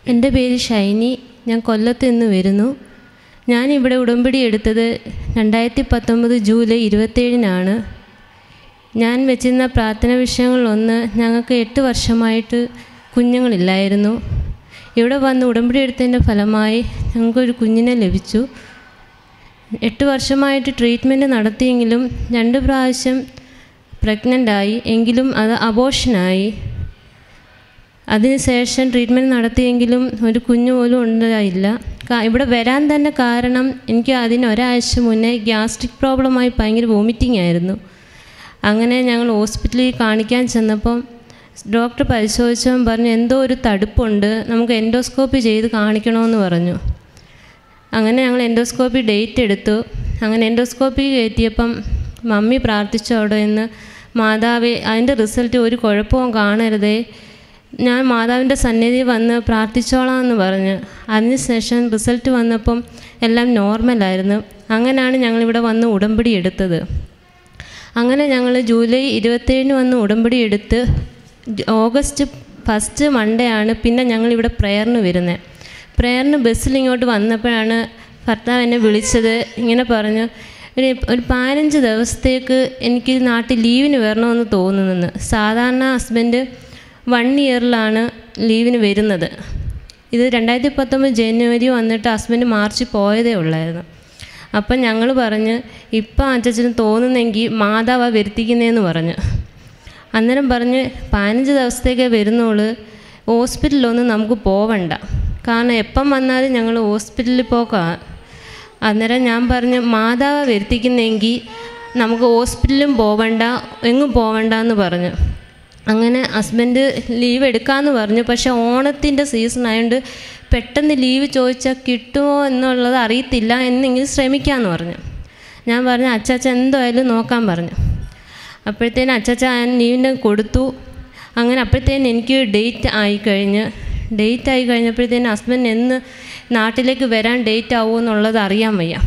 എൻ്റെ പേര് ഷൈനി ഞാൻ കൊല്ലത്ത് നിന്ന് വരുന്നു ഞാനിവിടെ ഉടമ്പടി എടുത്തത് രണ്ടായിരത്തി പത്തൊമ്പത് ജൂലൈ ഇരുപത്തേഴിനാണ് ഞാൻ വെച്ചിരുന്ന പ്രാർത്ഥന വിഷയങ്ങളിലൊന്ന് ഞങ്ങൾക്ക് എട്ട് വർഷമായിട്ട് കുഞ്ഞുങ്ങളില്ലായിരുന്നു ഇവിടെ വന്ന് ഉടമ്പടി എടുത്തതിൻ്റെ ഫലമായി ഞങ്ങൾക്കൊരു കുഞ്ഞിനെ ലഭിച്ചു എട്ട് വർഷമായിട്ട് ട്രീറ്റ്മെൻറ്റ് നടത്തിയെങ്കിലും രണ്ട് പ്രാവശ്യം പ്രഗ്നൻ്റായി എങ്കിലും അത് അബോഷനായി അതിനുശേഷം ട്രീറ്റ്മെൻറ്റ് നടത്തിയെങ്കിലും ഒരു കുഞ്ഞു പോലും ഉണ്ടായില്ല കാ- ഇവിടെ വരാൻ തന്നെ കാരണം എനിക്ക് അതിന് ഒരാഴ്ച മുന്നേ ഗ്യാസ്ട്രിക് പ്രോബ്ലമായി ഭയങ്കര വോമിറ്റിംഗ് ആയിരുന്നു അങ്ങനെ ഞങ്ങൾ ഹോസ്പിറ്റലിൽ കാണിക്കാൻ ചെന്നപ്പം ഡോക്ടർ പരിശോധിച്ചപ്പം പറഞ്ഞു എന്തോ ഒരു തടുപ്പുണ്ട് നമുക്ക് എൻഡോസ്കോപ്പി ചെയ്ത് കാണിക്കണമെന്ന് പറഞ്ഞു അങ്ങനെ ഞങ്ങൾ എൻഡോസ്കോപ്പി ഡേറ്റ് എടുത്തു അങ്ങനെ എൻഡോസ്കോപ്പി കയറ്റിയപ്പം മമ്മി പ്രാർത്ഥിച്ചു അവിടെ നിന്ന് മാതാവേ അതിൻ്റെ റിസൾട്ട് ഒരു കുഴപ്പവും കാണരുതേ ഞാൻ മാതാവിൻ്റെ സന്നിധി വന്ന് പ്രാർത്ഥിച്ചോളാം എന്ന് പറഞ്ഞ് അതിനുശേഷം റിസൾട്ട് വന്നപ്പം എല്ലാം നോർമലായിരുന്നു അങ്ങനെയാണ് ഞങ്ങളിവിടെ വന്ന് ഉടമ്പടി എടുത്തത് അങ്ങനെ ഞങ്ങൾ ജൂലൈ ഇരുപത്തേഴിന് വന്ന് ഉടമ്പടി എടുത്ത് ജ- ഓഗസ്റ്റ് ഫസ്റ്റ് മൺഡേ ആണ് പിന്നെ ഞങ്ങളിവിടെ പ്രേയറിന് വരുന്നത് പ്രേയറിന് ബസ്സിൽ ഇങ്ങോട്ട് വന്നപ്പോഴാണ് ഭർത്താവ് എന്നെ വിളിച്ചത് ഇങ്ങനെ പറഞ്ഞു ഒരു ഒരു പതിനഞ്ച് ദിവസത്തേക്ക് എനിക്ക് നാട്ടിൽ ലീവിന് വരണമെന്ന് തോന്നുന്നെന്ന് സാധാരണ ഹസ്ബൻഡ് വൺ ഇയറിലാണ് ലീവിന് വരുന്നത് ഇത് രണ്ടായിരത്തി പത്തൊമ്പത് ജനുവരി വന്നിട്ട് ഹസ്ബൻഡ് മാർച്ച് പോയതേ ഉള്ളായിരുന്നു അപ്പം ഞങ്ങൾ പറഞ്ഞ് ഇപ്പം അച്ഛന് തോന്നുന്നെങ്കിൽ മാതാവാ വരുത്തിക്കുന്നതെന്ന് പറഞ്ഞു അന്നേരം പറഞ്ഞ് പതിനഞ്ച് ദിവസത്തേക്കേ വരുന്നുള്ളൂ ഹോസ്പിറ്റലിലൊന്നും നമുക്ക് പോവണ്ട കാരണം എപ്പം വന്നാലും ഞങ്ങൾ ഹോസ്പിറ്റലിൽ പോക്കാം അന്നേരം ഞാൻ പറഞ്ഞു മാതാവ് വരുത്തിക്കുന്നെങ്കിൽ നമുക്ക് ഹോസ്പിറ്റലിലും പോവണ്ട എങ്ങും പോവണ്ട എന്ന് പറഞ്ഞു അങ്ങനെ ഹസ്ബൻഡ് ലീവ് എടുക്കാമെന്ന് പറഞ്ഞു പക്ഷേ ഓണത്തിൻ്റെ സീസൺ ആയതുകൊണ്ട് പെട്ടെന്ന് ലീവ് ചോദിച്ചാൽ കിട്ടുമോ എന്നുള്ളത് അറിയത്തില്ല എന്നെങ്കിലും ശ്രമിക്കാമെന്ന് പറഞ്ഞു ഞാൻ പറഞ്ഞു അച്ചാച്ച എന്തായാലും നോക്കാൻ പറഞ്ഞു അപ്പോഴത്തേനും അച്ചാച്ച ലീവിൻ്റെ കൊടുത്തു അങ്ങനെ അപ്പോഴത്തേനും എനിക്ക് ഡേറ്റ് ആയിക്കഴിഞ്ഞ് ഡേറ്റ് ആയി കഴിഞ്ഞപ്പോഴത്തേനും ഹസ്ബൻഡ് എന്ന് നാട്ടിലേക്ക് വരാൻ ഡേറ്റ് ആവുമോ എന്നുള്ളത് അറിയാൻ വയ്യ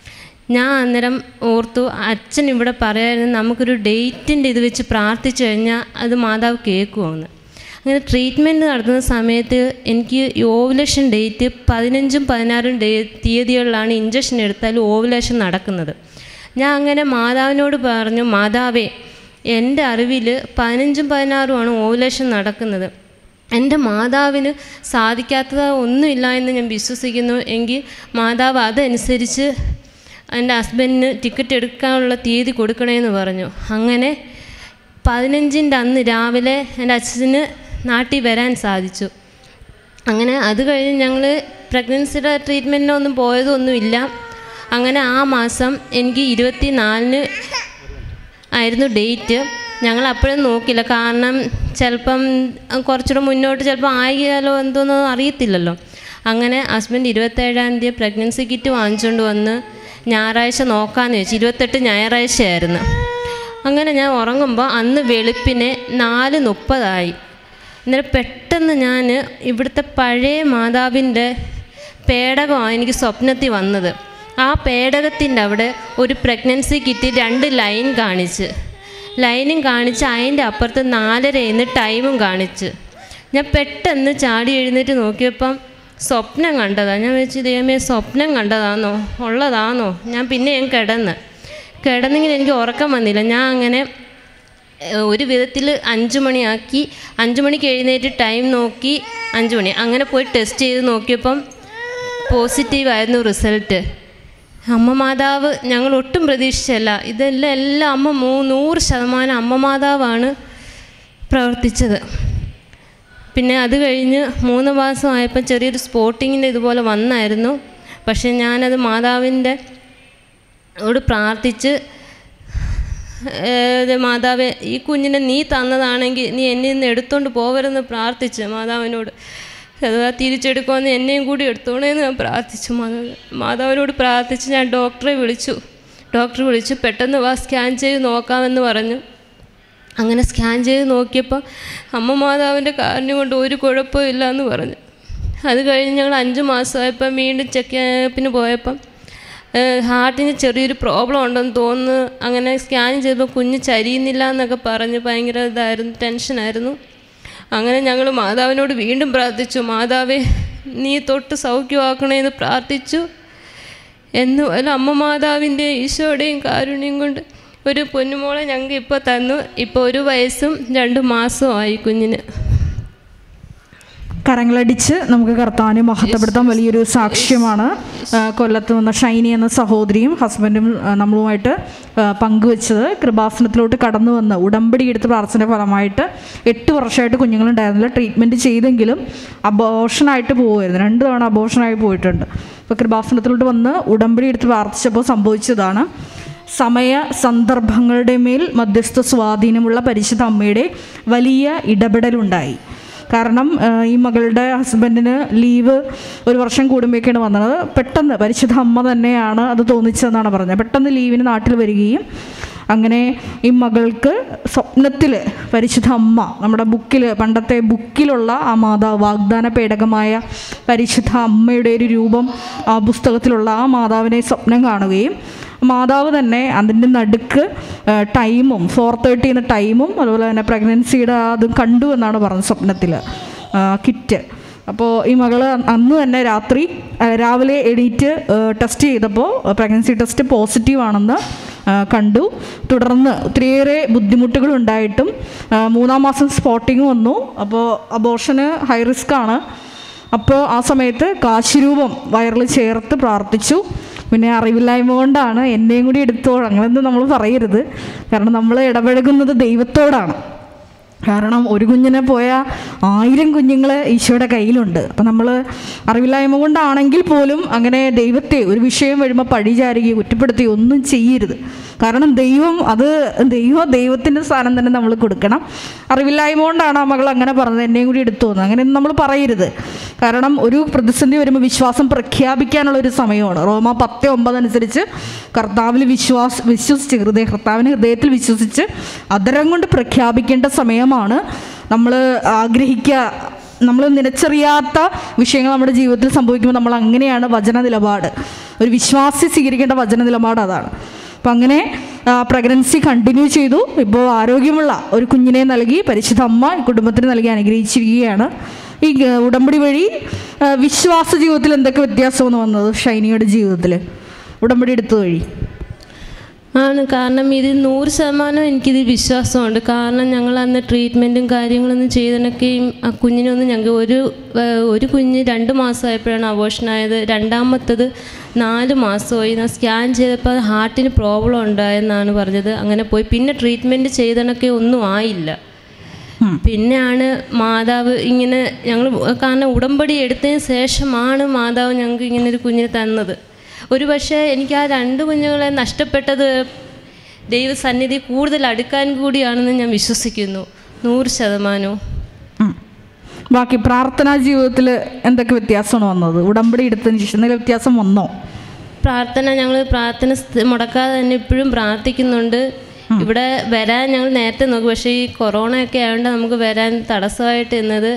ഞാൻ അന്നേരം ഓർത്തു അച്ഛൻ ഇവിടെ പറയായിരുന്നു നമുക്കൊരു ഡേറ്റിൻ്റെ ഇത് വെച്ച് പ്രാർത്ഥിച്ചു കഴിഞ്ഞാൽ അത് മാതാവ് കേൾക്കുമെന്ന് അങ്ങനെ ട്രീറ്റ്മെൻറ്റ് നടത്തുന്ന സമയത്ത് എനിക്ക് ഈ ഓവുലേഷൻ ഡേറ്റ് പതിനഞ്ചും പതിനാറും ഡേ തീയതികളിലാണ് ഇഞ്ചക്ഷൻ എടുത്താൽ ഓവുലേഷൻ നടക്കുന്നത് ഞാൻ അങ്ങനെ മാതാവിനോട് പറഞ്ഞു മാതാവേ എൻ്റെ അറിവിൽ പതിനഞ്ചും പതിനാറുമാണ് ഓവുലേഷൻ നടക്കുന്നത് എൻ്റെ മാതാവിന് സാധിക്കാത്തത് ഒന്നുമില്ല എന്ന് ഞാൻ വിശ്വസിക്കുന്നു എങ്കിൽ മാതാവ് അതനുസരിച്ച് എൻ്റെ ഹസ്ബൻഡിന് ടിക്കറ്റ് എടുക്കാനുള്ള തീയതി കൊടുക്കണമെന്ന് പറഞ്ഞു അങ്ങനെ പതിനഞ്ചിൻ്റെ അന്ന് രാവിലെ എൻ്റെ അച്ഛന് നാട്ടിൽ വരാൻ സാധിച്ചു അങ്ങനെ അത് കഴിഞ്ഞ് ഞങ്ങൾ പ്രഗ്നൻസിയുടെ ട്രീറ്റ്മെൻറ്റിനൊന്നും പോയതൊന്നുമില്ല അങ്ങനെ ആ മാസം എനിക്ക് ഇരുപത്തി നാലിന് ആയിരുന്നു ഡേറ്റ് ഞങ്ങൾ അപ്പോഴും നോക്കില്ല കാരണം ചിലപ്പം കുറച്ചുകൂടെ മുന്നോട്ട് ചിലപ്പോൾ ആയാലോ എന്തോന്നും അറിയത്തില്ലല്ലോ അങ്ങനെ ഹസ്ബൻഡ് ഇരുപത്തേഴാം തീയതി പ്രഗ്നൻസി കിറ്റ് വാങ്ങിച്ചുകൊണ്ട് വന്ന് ഞായറാഴ്ച നോക്കാമെന്ന് വെച്ചു ഇരുപത്തെട്ട് ഞായറാഴ്ചയായിരുന്നു അങ്ങനെ ഞാൻ ഉറങ്ങുമ്പോൾ അന്ന് വെളുപ്പിനെ നാല് മുപ്പതായി അന്നേരം പെട്ടെന്ന് ഞാൻ ഇവിടുത്തെ പഴയ മാതാവിൻ്റെ പേടകമാണ് എനിക്ക് സ്വപ്നത്തിൽ വന്നത് ആ പേടകത്തിൻ്റെ അവിടെ ഒരു പ്രഗ്നൻസി കിറ്റ് രണ്ട് ലൈൻ കാണിച്ച് ലൈനും കാണിച്ച് അതിൻ്റെ അപ്പുറത്ത് നാലരയെന്ന് ടൈമും കാണിച്ച് ഞാൻ പെട്ടെന്ന് ചാടി എഴുന്നേറ്റ് നോക്കിയപ്പം സ്വപ്നം കണ്ടതാണ് ഞാൻ വെച്ച് ദൈവമേ സ്വപ്നം കണ്ടതാണോ ഉള്ളതാണോ ഞാൻ പിന്നെ ഞാൻ കിടന്ന് കിടന്നെങ്കിൽ എനിക്ക് ഉറക്കം വന്നില്ല ഞാൻ അങ്ങനെ ഏഹ്, ഒരു വിധത്തിൽ അഞ്ച് മണിയാക്കി അഞ്ച് മണിക്ക് എഴുന്നേറ്റ് ടൈം നോക്കി അഞ്ച് മണി അങ്ങനെ പോയി ടെസ്റ്റ് ചെയ്ത് നോക്കിയപ്പം പോസിറ്റീവായിരുന്നു റിസൾട്ട് അമ്മ മാതാവ് ഞങ്ങൾ ഒട്ടും പ്രതീക്ഷിച്ചല്ല ഇതെല്ലാം എല്ലാം അമ്മ മൂ നൂറ് ശതമാനം അമ്മ മാതാവാണ് പ്രവർത്തിച്ചത് പിന്നെ അത് കഴിഞ്ഞ് മൂന്ന് മാസം ആയപ്പോൾ ചെറിയൊരു സ്പോട്ടിങ്ങിൻ്റെ ഇതുപോലെ വന്നായിരുന്നു പക്ഷേ ഞാനത് മാതാവിൻ്റെ ഓട് പ്രാർത്ഥിച്ച് ഏത് മാതാവെ ഈ കുഞ്ഞിനെ നീ തന്നതാണെങ്കിൽ നീ എന്നിൽ നിന്ന് എടുത്തോണ്ട് പോകരുതെന്ന് പ്രാർത്ഥിച്ച് മാതാവിനോട് അഥവാ തിരിച്ചെടുക്കുമെന്ന് എന്നെയും കൂടി എടുത്തോണേന്ന് ഞാൻ പ്രാർത്ഥിച്ചു മാതാവ് മാതാവിനോട് പ്രാർത്ഥിച്ച് ഞാൻ ഡോക്ടറെ വിളിച്ചു ഡോക്ടർ വിളിച്ചു പെട്ടെന്ന് വാ സ്കാൻ ചെയ്ത് നോക്കാമെന്ന് പറഞ്ഞു അങ്ങനെ സ്കാൻ ചെയ്ത് നോക്കിയപ്പോൾ അമ്മ മാതാവിൻ്റെ കാര്യം കൊണ്ട് ഒരു കുഴപ്പവും ഇല്ല എന്ന് പറഞ്ഞു അത് കഴിഞ്ഞ് ഞങ്ങൾ അഞ്ച് മാസമായപ്പം വീണ്ടും ചെക്കപ്പിന് പോയപ്പം ഏഹ് ഹാർട്ടിന് ചെറിയൊരു പ്രോബ്ലം ഉണ്ടെന്ന് തോന്നുന്നു അങ്ങനെ സ്കാൻ ചെയ്തപ്പോൾ കുഞ്ഞ് ചരിയുന്നില്ല എന്നൊക്കെ പറഞ്ഞ് ഭയങ്കര ഇതായിരുന്നു ടെൻഷനായിരുന്നു അങ്ങനെ ഞങ്ങൾ മാതാവിനോട് വീണ്ടും പ്രാർത്ഥിച്ചു മാതാവേ നീ തൊട്ട് സൗഖ്യമാക്കണേന്ന് പ്രാർത്ഥിച്ചു എന്നുമല്ല അമ്മ മാതാവിൻ്റെ ഈശോയുടെയും കാരുണ്യം കൊണ്ട് ഒരു പൊന്നുമോളെ ഞങ്ങൾക്ക് ഇപ്പോൾ തന്നു ഇപ്പോൾ ഒരു വയസ്സും രണ്ട് മാസവും ആയി കുഞ്ഞിന് കരങ്ങളടിച്ച് നമുക്ക് കർത്താവിനെ മഹത്വപ്പെടുത്താൻ വലിയൊരു സാക്ഷ്യമാണ് ആ, കൊല്ലത്ത് വന്ന ഷൈനി എന്ന സഹോദരിയും ഹസ്ബൻഡും ആ, നമ്മളുമായിട്ട് ആ, പങ്കുവെച്ചത് കൃപാസനത്തിലോട്ട് കടന്നു വന്ന് ഉടമ്പടി എടുത്ത് പ്രാർത്ഥന ഫലമായിട്ട് എട്ട് വർഷമായിട്ട് കുഞ്ഞുങ്ങളുണ്ടായിരുന്നില്ല ട്രീറ്റ്മെൻറ്റ് ചെയ്തെങ്കിലും അബോഷനായിട്ട് പോകുമായിരുന്നു രണ്ട് തവണ അബോഷനായി പോയിട്ടുണ്ട് അപ്പോൾ കൃപാസനത്തിലോട്ട് വന്ന് ഉടമ്പടി എടുത്ത് പ്രാർത്ഥിച്ചപ്പോൾ സംഭവിച്ചതാണ് സമയ സന്ദർഭങ്ങളുടെ മേൽ മധ്യസ്ഥ സ്വാധീനമുള്ള പരിശുദ്ധ അമ്മയുടെ വലിയ ഇടപെടലുണ്ടായി കാരണം ആ, ഈ മകളുടെ ഹസ്ബൻഡിന് ലീവ് ഒരു വർഷം കൂടുമ്പോഴേക്കാണ് വന്നത് പെട്ടെന്ന് പരിശുദ്ധ അമ്മ തന്നെയാണ് അത് തോന്നിച്ചതെന്നാണ് പറഞ്ഞത് പെട്ടെന്ന് ലീവിന് നാട്ടിൽ വരികയും അങ്ങനെ ഈ മകൾക്ക് സ്വപ്നത്തിൽ പരിശുദ്ധ അമ്മ നമ്മുടെ ബുക്കിൽ പണ്ടത്തെ ബുക്കിലുള്ള ആ മാതാവ് വാഗ്ദാന പേടകമായ പരിശുദ്ധ അമ്മയുടെ ഒരു രൂപം ആ പുസ്തകത്തിലുള്ള ആ മാതാവിനെ സ്വപ്നം കാണുകയും മാതാവ് തന്നെ അതിൻ്റെ നടുക്ക് ആ, ടൈമും ഫോർ തേർട്ടി എന്ന ടൈമും അതുപോലെ തന്നെ പ്രഗ്നൻസിയുടെ അതും കണ്ടു എന്നാണ് പറഞ്ഞത് സ്വപ്നത്തിൽ കിറ്റ് അപ്പോൾ ഈ മകള് അന്ന് തന്നെ രാത്രി ആ, രാവിലെ എണീറ്റ് ടെസ്റ്റ് ചെയ്തപ്പോൾ പ്രഗ്നൻസി ടെസ്റ്റ് പോസിറ്റീവ് ആണെന്ന് ആ, കണ്ടു തുടർന്ന് ഒത്തിരിയേറെ ബുദ്ധിമുട്ടുകളുണ്ടായിട്ടും ആ, മൂന്നാം മാസം സ്പോട്ടിങ് വന്നു അപ്പോൾ അബോർഷന് ഹൈ റിസ്ക് ആണ് അപ്പോൾ ആ സമയത്ത് കാശിരൂപം വയറിൽ ചേർത്ത് പ്രാർത്ഥിച്ചു പിന്നെ അറിവില്ലായ്മ കൊണ്ടാണ് എന്നെയും കൂടി എടുത്തോ അങ്ങനെയൊന്നും നമ്മൾ പറയരുത് കാരണം നമ്മൾ ഇടപഴകുന്നത് ദൈവത്തോടാണ് കാരണം ഒരു കുഞ്ഞിനെ പോയ ആയിരം കുഞ്ഞുങ്ങൾ ഈശോയുടെ കയ്യിലുണ്ട് അപ്പം നമ്മൾ അറിവില്ലായ്മ കൊണ്ടാണെങ്കിൽ പോലും അങ്ങനെ ദൈവത്തെ ഒരു വിഷയം വരുമ്പോൾ പഴിചാരുകയോ കുറ്റപ്പെടുത്തുകയോ ഒന്നും ചെയ്യരുത് കാരണം ദൈവം അത് ദൈവം ദൈവത്തിൻ്റെ സ്ഥാനം തന്നെ നമ്മൾ കൊടുക്കണം അറിവില്ലായ്മ കൊണ്ടാണ് ആ മകൾ അങ്ങനെ പറഞ്ഞത് എന്നെയും കൂടി എടുത്തു വന്നത് അങ്ങനെയൊന്നും നമ്മൾ പറയരുത് കാരണം ഒരു പ്രതിസന്ധി വരുമ്പോൾ വിശ്വാസം പ്രഖ്യാപിക്കാനുള്ള ഒരു സമയമാണ് റോമ പത്ത് ഒമ്പത് അനുസരിച്ച് കർത്താവിൽ വിശ്വാസ വിശ്വസിച്ച് ഹൃദയ കർത്താവിന് ഹൃദയത്തിൽ വിശ്വസിച്ച് അതരം കൊണ്ട് പ്രഖ്യാപിക്കേണ്ട സമയമാണ് നമ്മൾ ആഗ്രഹിക്കുക നമ്മൾ നിലച്ചറിയാത്ത വിഷയങ്ങൾ നമ്മുടെ ജീവിതത്തിൽ സംഭവിക്കുമ്പോൾ നമ്മൾ അങ്ങനെയാണ് വചന നിലപാട് ഒരു വിശ്വാസി സ്വീകരിക്കേണ്ട വചന നിലപാട് അതാണ് അപ്പം അങ്ങനെ പ്രഗ്നൻസി കണ്ടിന്യൂ ചെയ്തു ഇപ്പോൾ ആരോഗ്യമുള്ള ഒരു കുഞ്ഞിനെ നൽകി പരിശുദ്ധ അമ്മ ഈ കുടുംബത്തിന് നൽകി അനുഗ്രഹിച്ചിരിക്കുകയാണ് ഈ ഗ- ഉടമ്പടി വഴി ആ, വിശ്വാസ ജീവിതത്തിൽ എന്തൊക്കെ വ്യത്യാസമാണ് വന്നത് ഷൈനിയുടെ ജീവിതത്തിൽ ഉടമ്പടി എടുത്തത് വഴി ആണ് കാരണം ഇത് നൂറ് ശതമാനം എനിക്കിത് വിശ്വാസമുണ്ട് കാരണം ഞങ്ങൾ അന്ന് ട്രീറ്റ്മെൻറ്റും കാര്യങ്ങളൊന്നും ചെയ്തതിനൊക്കെയും ആ കുഞ്ഞിനൊന്നും ഞങ്ങൾക്ക് ഒരു ഏഹ്, ഒരു കുഞ്ഞ് രണ്ട് മാസമായപ്പോഴാണ് അബോഷനായത് രണ്ടാമത്തത് നാല് മാസമായി ഞാൻ സ്കാൻ ചെയ്തപ്പോൾ ഹാർട്ടിന് പ്രോബ്ലം ഉണ്ടായെന്നാണ് പറഞ്ഞത് അങ്ങനെ പോയി പിന്നെ ട്രീറ്റ്മെൻറ്റ് ചെയ്തതിനൊക്കെ ഒന്നും ആയില്ല പിന്നെയാണ് മാതാവ് ഇങ്ങനെ ഞങ്ങൾ കാരണം ഉടമ്പടി എടുത്തതിന് ശേഷമാണ് മാതാവ് ഞങ്ങൾക്ക് ഇങ്ങനെ ഒരു കുഞ്ഞിനെ തന്നത് ഒരു പക്ഷേ എനിക്ക് ആ രണ്ട് കുഞ്ഞുങ്ങളെ നഷ്ടപ്പെട്ടത് ദൈവസന്നിധി കൂടുതൽ അടുക്കാൻ കൂടിയാണെന്ന് ഞാൻ വിശ്വസിക്കുന്നു നൂറ് ശതമാനവും ഉം. ബാക്കി പ്രാർത്ഥനാ ജീവിതത്തിൽ എന്തൊക്കെ വ്യത്യാസമാണ് വന്നത് ഉടമ്പടി എടുത്തതിന് ശേഷം എന്തെങ്കിലും വ്യത്യാസം വന്നോ പ്രാർത്ഥന ഞങ്ങൾ പ്രാർത്ഥന സ്ഥ- മുടക്കാതെ തന്നെ ഇപ്പോഴും പ്രാർത്ഥിക്കുന്നുണ്ട് ഇവിടെ വരാൻ ഞങ്ങൾ നേരത്തെ നോക്കി പക്ഷേ ഈ കൊറോണ ഒക്കെ ആയതുകൊണ്ട് നമുക്ക് വരാൻ തടസ്സമായിട്ട് എന്നത്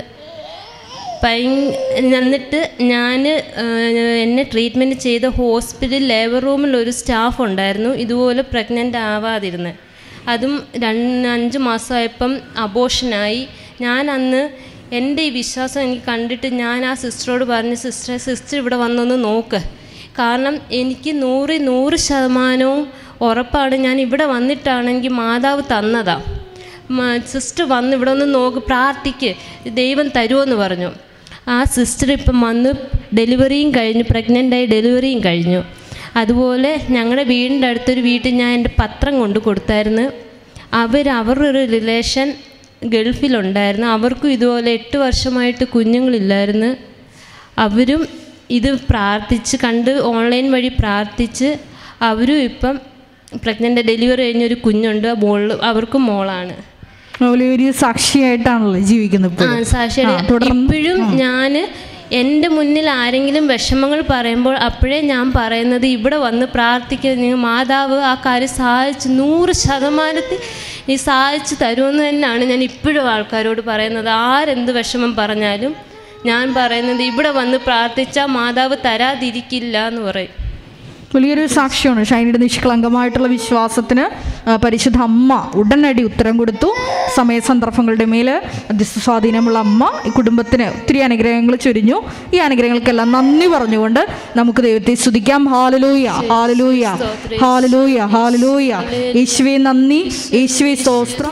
ഭയ എന്നിട്ട് ഞാൻ എന്നെ ട്രീറ്റ്മെൻറ്റ് ചെയ്ത ഹോസ്പിറ്റൽ ലേബർ റൂമിൽ ഒരു സ്റ്റാഫ് ഉണ്ടായിരുന്നു ഇതുപോലെ പ്രഗ്നൻ്റ് ആവാതിരുന്നത് അതും രണ്ട് അഞ്ച് മാസമായപ്പം അബോഷനായി ഞാൻ അന്ന് എൻ്റെ ഈ വിശ്വാസം എനിക്ക് കണ്ടിട്ട് ഞാൻ ആ സിസ്റ്ററോട് പറഞ്ഞു സിസ്റ്ററെ സിസ്റ്റർ ഇവിടെ വന്നൊന്ന് നോക്ക് കാരണം എനിക്ക് നൂറ് നൂറ് ശതമാനവും ഉറപ്പാണ് ഞാൻ ഇവിടെ വന്നിട്ടാണ് എനിക്ക് മാതാവ് തന്നതാണ് സിസ്റ്റർ വന്ന് ഇവിടെ ഒന്ന് നോക്ക് പ്രാർത്ഥിക്ക് ദൈവം തരുമെന്ന് പറഞ്ഞു ആ സിസ്റ്റർ ഇപ്പം വന്ന് ഡെലിവറിയും കഴിഞ്ഞു പ്രഗ്നൻ്റായി ഡെലിവറിയും കഴിഞ്ഞു അതുപോലെ ഞങ്ങളുടെ വീടിൻ്റെ അടുത്തൊരു വീട്ടിൽ ഞാൻ എൻ്റെ പത്രം കൊണ്ട് കൊടുത്തായിരുന്നു അവർ അവരുടെ ഒരു റിലേഷൻ ഗൾഫിലുണ്ടായിരുന്നു അവർക്കും ഇതുപോലെ എട്ട് വർഷമായിട്ട് കുഞ്ഞുങ്ങളില്ലായിരുന്നു അവരും ഇത് പ്രാർത്ഥിച്ച് കണ്ട് ഓൺലൈൻ വഴി പ്രാർത്ഥിച്ച് അവരും ഇപ്പം പ്രഗ്നൻ്റ് ഡെലിവറി കഴിഞ്ഞൊരു കുഞ്ഞുണ്ട് മോൾ അവർക്കും മോളാണ് വലിയൊരു സാക്ഷിയായിട്ടാണല്ലോ ജീവിക്കുന്നത് ആ ഇപ്പോഴും സാക്ഷിയുടെ ആ, തുടർന്ന് ഇപ്പോഴും ഞാൻ എൻ്റെ മുന്നിൽ ആരെങ്കിലും വിഷമങ്ങൾ പറയുമ്പോൾ അപ്പോഴേ ഞാൻ പറയുന്നത് ഇവിടെ വന്ന് പ്രാർത്ഥിക്കുക നിങ്ങൾ മാതാവ് ആ കാര്യം സഹായിച്ച് നൂറ് ശതമാനത്തിൽ ഈ സഹായിച്ച് തരുമെന്ന് തന്നെയാണ് ഞാൻ ഇപ്പോഴും ആൾക്കാരോട് പറയുന്നത് ആരെന്ത് വിഷമം പറഞ്ഞാലും ഞാൻ പറയുന്നത് ഇവിടെ വന്ന് പ്രാർത്ഥിച്ചാൽ മാതാവ് തരാതിരിക്കില്ല എന്ന് പറയും വലിയൊരു സാക്ഷ്യമാണ് ഷൈനിയുടെ നിഷ്കളങ്കമായിട്ടുള്ള വിശ്വാസത്തിന് ആ, പരിശുദ്ധ അമ്മ ഉടനടി ഉത്തരം കൊടുത്തു സമയസന്ദർഭങ്ങളുടെ മേൽ അധ്യസ്ഥ സ്വാധീനമുള്ള അമ്മ ഈ കുടുംബത്തിന് ഒത്തിരി അനുഗ്രഹങ്ങൾ ചൊരിഞ്ഞു ഈ അനുഗ്രഹങ്ങൾക്കെല്ലാം നന്ദി പറഞ്ഞുകൊണ്ട് നമുക്ക് ദൈവത്തെ സ്തുതിക്കാം ഹാലലൂയ ഹാലലൂയ ഹാലലൂയ ഹാലലൂയ യേശുവെ നന്ദി യേശുവെ സ്തോത്രം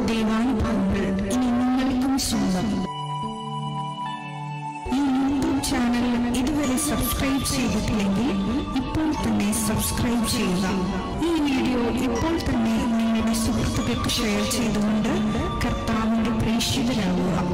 ഈ യൂട്യൂബ് ചാനൽ ഇതുവരെ സബ്സ്ക്രൈബ് ചെയ്തിട്ടില്ലെങ്കിൽ ഇപ്പോൾ തന്നെ സബ്സ്ക്രൈബ് ചെയ്യുക ഈ വീഡിയോ ഇപ്പോൾ തന്നെ നിങ്ങളുടെ സുഹൃത്തുക്കൾക്ക് ഷെയർ ചെയ്തുകൊണ്ട് കർത്താവിന്റെ പ്രേക്ഷിതരാകുക